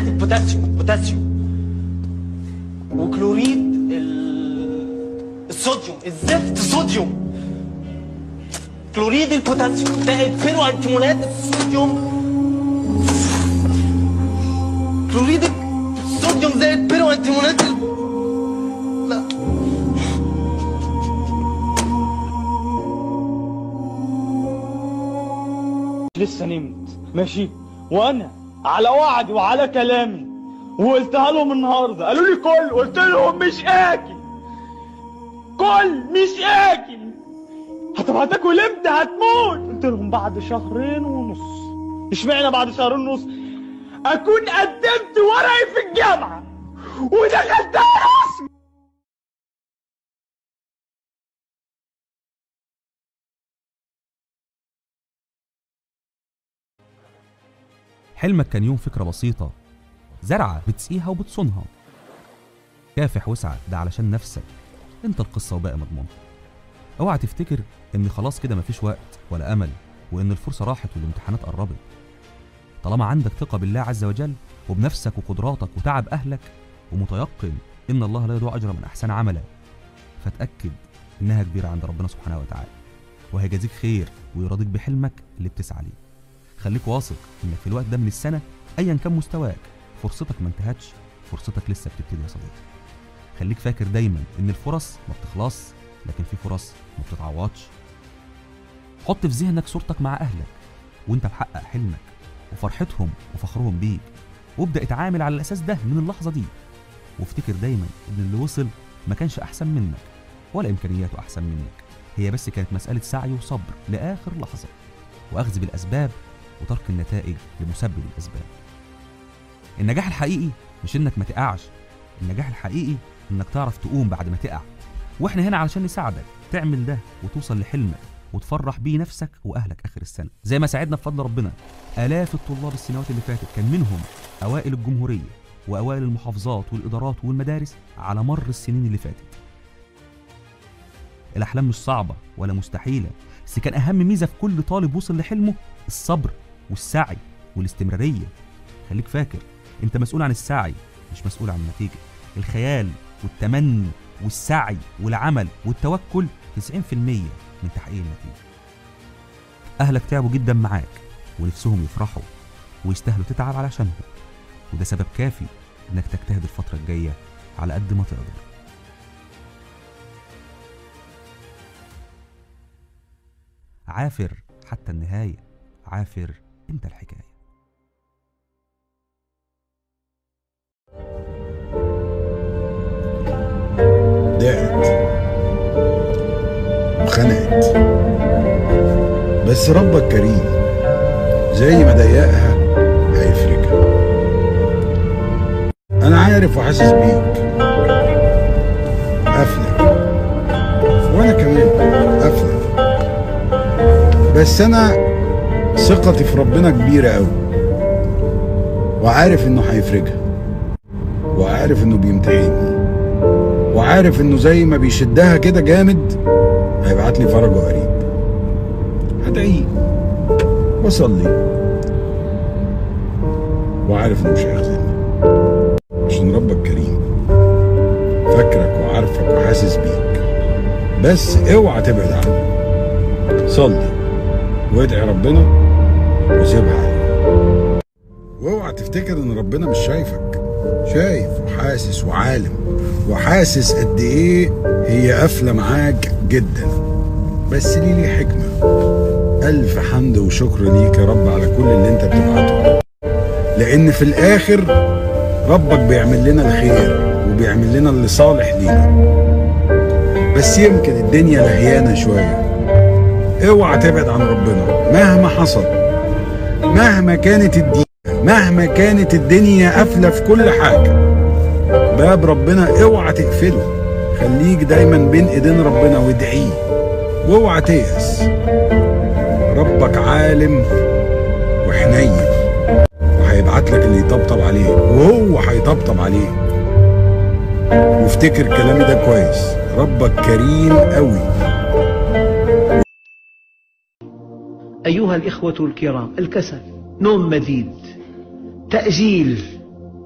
زائد البوتاسيوم بوتاسيوم وكلوريد ال- الصوديوم الزفت صوديوم كلوريد البوتاسيوم زائد بيرو انتيمونات الصوديوم كلوريد الصوديوم زائد بيرو انتيمونات ال... لا لسه نمت ماشي وانا على وعدي وعلى كلامي وقلتها لهم النهارده قالوا لي كل قلت لهم مش اكل كل مش اكل طب هتاكل امتى هتموت قلت لهم بعد شهرين ونص اشمعنى بعد شهرين ونص اكون قدمت ورقي في الجامعه ودخلتها رسمي حلمك كان يوم فكرة بسيطة زرعة بتسقيها وبتصونها كافح واسعى ده علشان نفسك انت القصة وباقي مضمون اوعى تفتكر ان خلاص كده مفيش وقت ولا امل وان الفرصة راحت والامتحانات قربت طالما عندك ثقة بالله عز وجل وبنفسك وقدراتك وتعب اهلك ومتيقن ان الله لا يضيع اجر من احسن عملا فتأكد انها كبيرة عند ربنا سبحانه وتعالى وهيجازيك خير ويرضيك بحلمك اللي بتسعى ليه خليك واثق انك في الوقت ده من السنه ايا كان مستواك فرصتك ما انتهتش فرصتك لسه بتبتدي يا صديقي خليك فاكر دايما ان الفرص ما بتخلص لكن في فرص ما بتتعوضش حط في ذهنك صورتك مع اهلك وانت محقق حلمك وفرحتهم وفخرهم بيك وابدا اتعامل على الاساس ده من اللحظه دي وافتكر دايما ان اللي وصل ما كانش احسن منك ولا امكانياته احسن منك هي بس كانت مساله سعي وصبر لاخر لحظه واخذ بالاسباب وترك النتائج لمسبب الاسباب النجاح الحقيقي مش انك ما تقعش النجاح الحقيقي انك تعرف تقوم بعد ما تقع واحنا هنا علشان نساعدك تعمل ده وتوصل لحلمك وتفرح بيه نفسك واهلك اخر السنه زي ما ساعدنا بفضل ربنا الاف الطلاب السنوات اللي فاتت كان منهم اوائل الجمهوريه واوائل المحافظات والادارات والمدارس على مر السنين اللي فاتت الاحلام مش صعبه ولا مستحيله بس كان اهم ميزه في كل طالب وصل لحلمه الصبر والسعي والاستمراريه خليك فاكر انت مسؤول عن السعي مش مسؤول عن النتيجه الخيال والتمني والسعي والعمل والتوكل 90% من تحقيق النتيجه اهلك تعبوا جدا معاك ونفسهم يفرحوا ويستاهلوا تتعب علشانهم وده سبب كافي انك تجتهد الفتره الجايه على قد ما تقدر عافر حتى النهايه عافر انت الحكايه ضاقت وخنقت بس ربك كريم زي ما ضيقها هيفرجها انا عارف وحاسس بيك قافلك وانا كمان قافلك بس انا ثقتي في ربنا كبيره قوي وعارف انه هيفرجها وعارف انه بيمتحنني وعارف انه زي ما بيشدها كده جامد هيبعت لي فرجه قريب هدعيه واصلي وعارف انه مش هيخذلني عشان ربك كريم فاكرك وعارفك وحاسس بيك بس اوعى تبعد عنه صلي وادعي ربنا وسيبها عليه واوعى تفتكر ان ربنا مش شايفك شايف وحاسس وعالم وحاسس قد ايه هي قافله معاك جدا بس ليه ليه حكمه الف حمد وشكر ليك يا رب على كل اللي انت بتبعته لان في الاخر ربك بيعمل لنا الخير وبيعمل لنا اللي صالح لينا بس يمكن الدنيا لهيانه شويه اوعى تبعد عن ربنا مهما حصل مهما كانت الدنيا مهما كانت الدنيا قافله في كل حاجه باب ربنا اوعى تقفله خليك دايما بين ايدين ربنا وادعيه واوعى تيأس ربك عالم وحنين وهيبعت لك اللي يطبطب عليه وهو هيطبطب عليه وافتكر كلامي ده كويس ربك كريم قوي أيها الإخوة الكرام الكسل نوم مديد تأجيل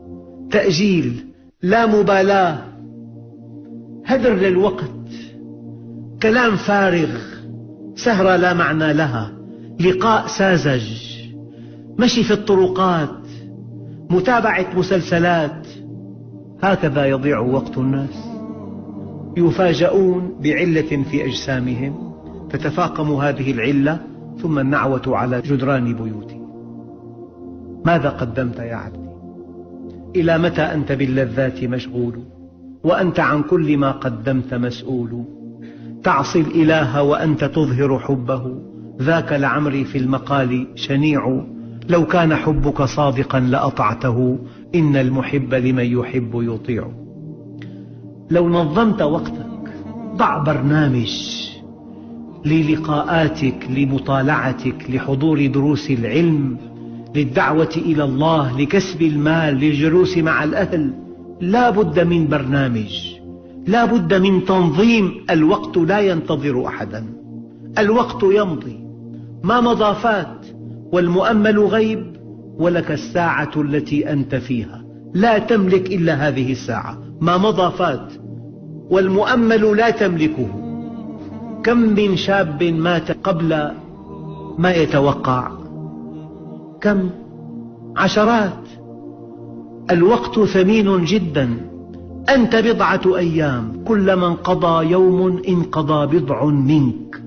تأجيل لا مبالاة هدر للوقت كلام فارغ سهرة لا معنى لها لقاء ساذج مشي في الطرقات متابعة مسلسلات هكذا يضيع وقت الناس يفاجؤون بعلة في أجسامهم تتفاقم هذه العلة ثم النعوة على جدران بيوتهم ماذا قدمت يا عبدي إلى متى أنت باللذات مشغول وأنت عن كل ما قدمت مسؤول تعصي الإله وأنت تظهر حبه ذاك لعمري في المقال شنيع لو كان حبك صادقا لأطعته إن المحب لمن يحب يطيع لو نظمت وقتك ضع برنامج للقاءاتك لمطالعتك لحضور دروس العلم للدعوة إلى الله لكسب المال للجلوس مع الأهل لا بد من برنامج لا بد من تنظيم الوقت لا ينتظر أحدا الوقت يمضي ما مضى فات والمؤمل غيب ولك الساعة التي أنت فيها لا تملك إلا هذه الساعة ما مضى فات والمؤمل لا تملكه كم من شاب مات قبل ما يتوقع كم عشرات الوقت ثمين جدا أنت بضعة أيام كلما انقضى يوم انقضى بضع منك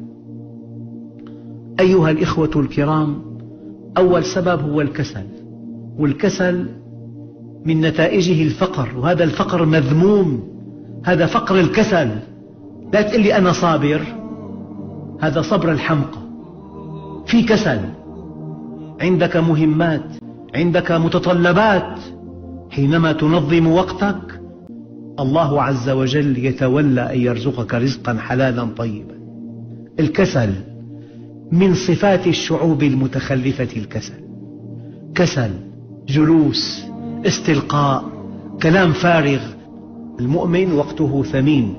أيها الإخوة الكرام أول سبب هو الكسل والكسل من نتائجه الفقر وهذا الفقر مذموم هذا فقر الكسل لا تقل لي أنا صابر هذا صبر الحمقى في كسل عندك مهمات عندك متطلبات حينما تنظم وقتك الله عز وجل يتولى أن يرزقك رزقا حلالا طيبا الكسل من صفات الشعوب المتخلفة الكسل كسل جلوس استلقاء كلام فارغ المؤمن وقته ثمين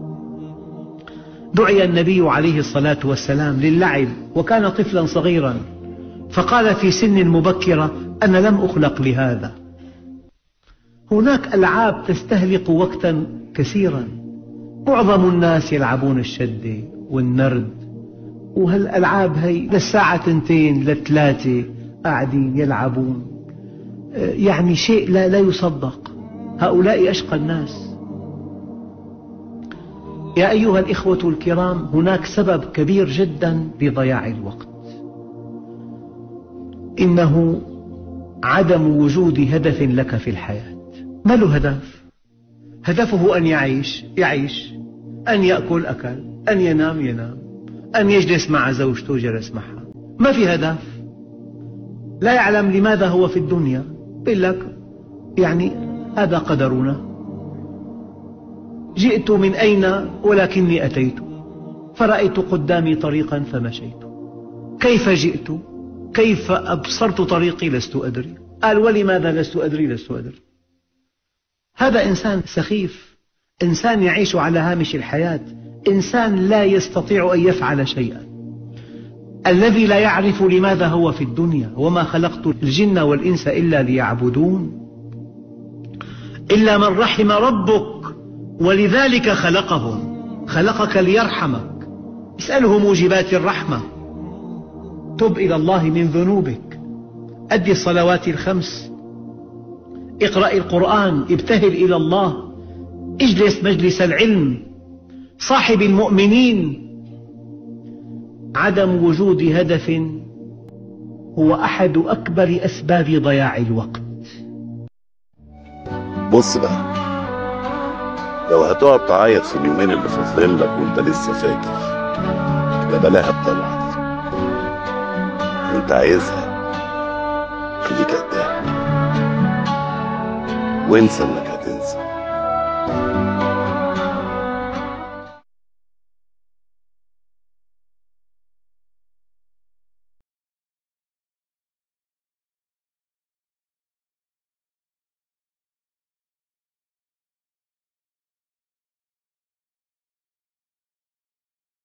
دعي النبي عليه الصلاة والسلام للعب وكان طفلا صغيرا فقال في سن مبكرة أنا لم أخلق لهذا هناك ألعاب تستهلك وقتا كثيرا معظم الناس يلعبون الشدة والنرد وهالألعاب هي للساعة تنتين لثلاثة قاعدين يلعبون يعني شيء لا, لا يصدق هؤلاء أشقى الناس يا أيها الإخوة الكرام هناك سبب كبير جدا لضياع الوقت إنه عدم وجود هدف لك في الحياة ما له هدف هدفه أن يعيش يعيش أن يأكل أكل أن ينام ينام أن يجلس مع زوجته جلس معها ما في هدف لا يعلم لماذا هو في الدنيا يقول لك يعني هذا قدرنا جئت من أين ولكني أتيت فرأيت قدامي طريقا فمشيت كيف جئت كيف أبصرت طريقي لست أدري قال ولماذا لست أدري لست أدري هذا إنسان سخيف إنسان يعيش على هامش الحياة إنسان لا يستطيع أن يفعل شيئا الذي لا يعرف لماذا هو في الدنيا وما خلقت الجن والإنس إلا ليعبدون إلا من رحم ربك ولذلك خلقهم خلقك ليرحمك اسأله موجبات الرحمة تب إلى الله من ذنوبك أدي الصلوات الخمس اقرأ القرآن ابتهل إلى الله اجلس مجلس العلم صاحب المؤمنين عدم وجود هدف هو أحد أكبر أسباب ضياع الوقت بص بقى لو هتقعد تعيط في اليومين اللي فاضلين لك وانت لسه فاكر يبقى بلاها بطلعت انت عايزها خليك قدها وانسى انك هتنسى